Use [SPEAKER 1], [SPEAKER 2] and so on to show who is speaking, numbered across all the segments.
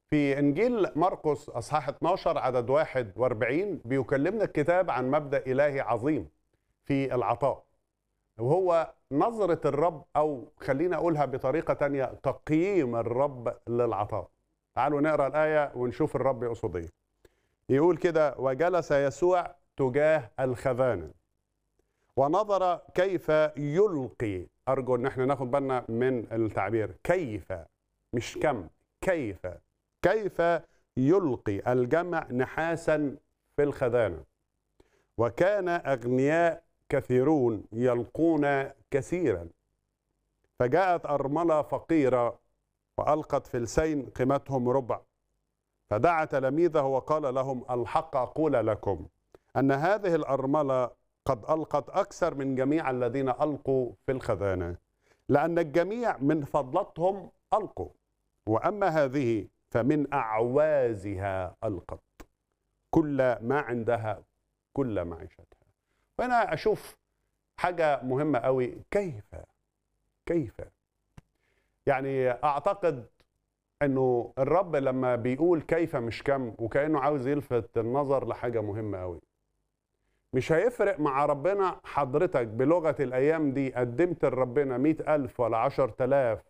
[SPEAKER 1] في انجيل مرقس اصحاح 12 عدد 41 بيكلمنا الكتاب عن مبدا الهي عظيم في العطاء وهو نظره الرب او خلينا اقولها بطريقه تانية تقييم الرب للعطاء تعالوا نقرا الايه ونشوف الرب يقصد ايه يقول كده وجلس يسوع تجاه الخزانه ونظر كيف يلقي ارجو ان احنا ناخد بالنا من التعبير كيف مش كم كيف كيف يلقي الجمع نحاسا في الخزانه وكان اغنياء كثيرون يلقون كثيرا فجاءت ارمله فقيره والقت فلسين قيمتهم ربع فدعا تلاميذه وقال لهم الحق اقول لكم ان هذه الارمله قد القت اكثر من جميع الذين القوا في الخزانه لان الجميع من فضلتهم القوا واما هذه فمن اعوازها القت كل ما عندها كل معيشتها فانا اشوف حاجه مهمه قوي كيف كيف يعني اعتقد انه الرب لما بيقول كيف مش كم وكانه عاوز يلفت النظر لحاجه مهمه قوي مش هيفرق مع ربنا حضرتك بلغة الأيام دي قدمت لربنا مئة ألف ولا عشر تلاف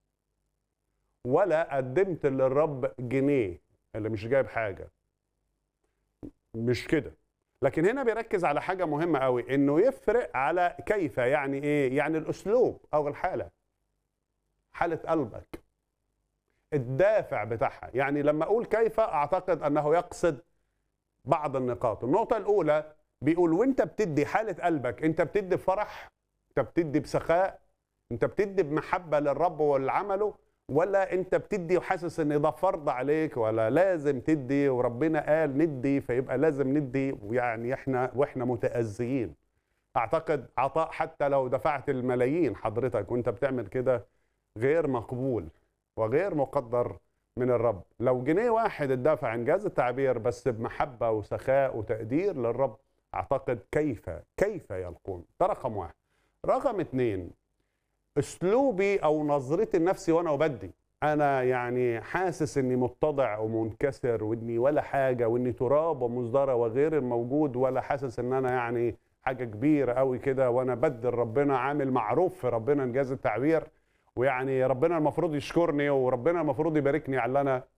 [SPEAKER 1] ولا قدمت للرب جنيه اللي مش جايب حاجة مش كده لكن هنا بيركز على حاجة مهمة قوي إنه يفرق على كيف يعني إيه يعني الأسلوب أو الحالة حالة قلبك الدافع بتاعها يعني لما أقول كيف أعتقد أنه يقصد بعض النقاط النقطة الأولى بيقول وانت بتدي حالة قلبك انت بتدي بفرح انت بتدي بسخاء انت بتدي بمحبة للرب ولعمله ولا انت بتدي وحاسس ان ده فرض عليك ولا لازم تدي وربنا قال ندي فيبقى لازم ندي ويعني احنا واحنا متأذيين اعتقد عطاء حتى لو دفعت الملايين حضرتك وانت بتعمل كده غير مقبول وغير مقدر من الرب لو جنيه واحد اتدفع انجاز التعبير بس بمحبة وسخاء وتقدير للرب اعتقد كيف كيف يلقون ده رقم واحد رقم اتنين اسلوبي او نظرتي لنفسي وانا بدي انا يعني حاسس اني متضع ومنكسر واني ولا حاجه واني تراب ومزدرى وغير الموجود ولا حاسس ان انا يعني حاجه كبيره قوي كده وانا بدي ربنا عامل معروف في ربنا انجاز التعبير ويعني ربنا المفروض يشكرني وربنا المفروض يباركني على اللي انا